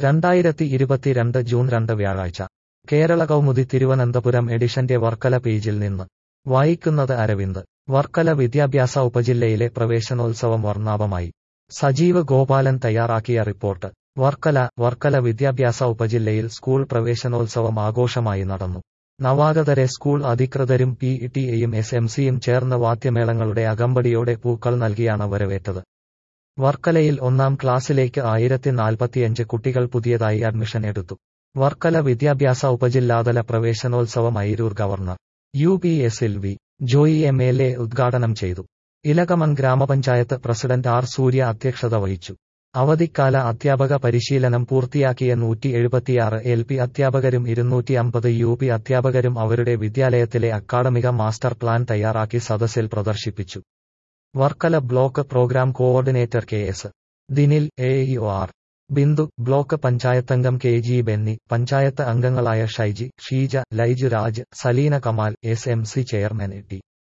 രണ്ടായിരത്തി ഇരുപത്തിരണ്ട് ജൂൺ രണ്ട് വ്യാഴാഴ്ച കേരള കൗമുദി തിരുവനന്തപുരം എഡിഷന്റെ വർക്കല പേജിൽ നിന്ന് വായിക്കുന്നത് അരവിന്ദ് വർക്കല വിദ്യാഭ്യാസ ഉപജില്ലയിലെ പ്രവേശനോത്സവം വർണ്ണാഭമായി സജീവ് ഗോപാലൻ തയ്യാറാക്കിയ റിപ്പോർട്ട് വർക്കല വർക്കല വിദ്യാഭ്യാസ ഉപജില്ലയിൽ സ്കൂൾ പ്രവേശനോത്സവം ആഘോഷമായി നടന്നു നവാഗതരെ സ്കൂൾ അധികൃതരും പി ടിഎയും എസ് എം സിയും ചേർന്ന് വാദ്യമേളങ്ങളുടെ അകമ്പടിയോടെ പൂക്കൾ നൽകിയാണ് വരവേറ്റത് വർക്കലയിൽ ഒന്നാം ക്ലാസ്സിലേക്ക് ആയിരത്തി നാൽപ്പത്തിയഞ്ച് കുട്ടികൾ പുതിയതായി അഡ്മിഷൻ എടുത്തു വർക്കല വിദ്യാഭ്യാസ ഉപജില്ലാതല പ്രവേശനോത്സവം അയിരൂർ ഗവർണർ യു പി എസിൽ V Joy M L A ഉദ്ഘാടനം ചെയ്തു ഇലകമൺ ഗ്രാമപഞ്ചായത്ത് പ്രസിഡന്റ് ആർ സൂര്യ അധ്യക്ഷത വഹിച്ചു അവധിക്കാല അധ്യാപക പരിശീലനം പൂർത്തിയാക്കിയ നൂറ്റി എഴുപത്തിയാറ് എൽ പി അധ്യാപകരും ഇരുന്നൂറ്റി അമ്പത് യു പി അധ്യാപകരും അവരുടെ വിദ്യാലയത്തിലെ അക്കാഡമിക മാസ്റ്റർ പ്ലാൻ തയ്യാറാക്കി സദസ്സിൽ പ്രദർശിപ്പിച്ചു Varkala block program coordinator K S Dinil A EO R Bindu block പഞ്ചായത്തംഗം കെ ജി ബെന്നി പഞ്ചായത്ത് അംഗങ്ങളായ Shaiji Sheeja Laiju Raj Saleena Kamal S M C chairman T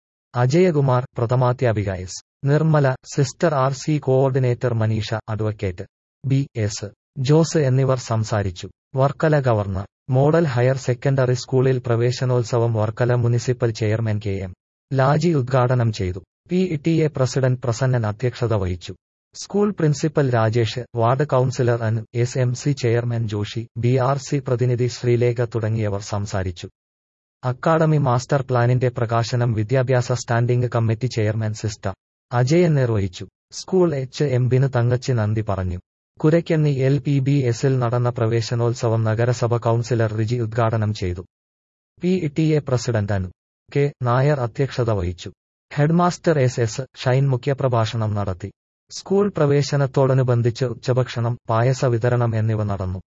Ajayakumar പ്രഥമാധ്യാപിക S Nirmala sister R C coordinator Manisha advocate B S Jose എന്നിവർ സംസാരിച്ചു Varkala governor model higher secondary സ്കൂളിൽ പ്രവേശനോത്സവം Varkala municipal chairman K M Laji ഉദ്ഘാടനം ചെയ്തു P T A president Prasannan അധ്യക്ഷത വഹിച്ചു school principal Rajesh ward councillor Anu S M C chairman Joshi B R C പ്രതിനിധി ശ്രീലേഖ തുടങ്ങിയവർ സംസാരിച്ചു അക്കാഡമി മാസ്റ്റർ പ്ലാനിന്റെ പ്രകാശനം വിദ്യാഭ്യാസ standing committee chairman sister Ajayan നിർവഹിച്ചു സ്കൂൾ എച്ച് എംബിന് തങ്കച്ചി നന്ദി പറഞ്ഞു കുരയ്ക്കന്നി എൽ പി ബി എസിൽ നടന്ന പ്രവേശനോത്സവം നഗരസഭ കൌൺസിലർ റിജി ഉദ്ഘാടനം ചെയ്തു P T A president Anu K Nair അധ്യക്ഷത വഹിച്ചു ഹെഡ്മാസ്റ്റർ എസ് എസ് ഷൈൻ മുഖ്യപ്രഭാഷണം നടത്തി സ്കൂൾ പ്രവേശനത്തോടനുബന്ധിച്ച് ഉച്ചഭക്ഷണം പായസ വിതരണം എന്നിവ നടന്നു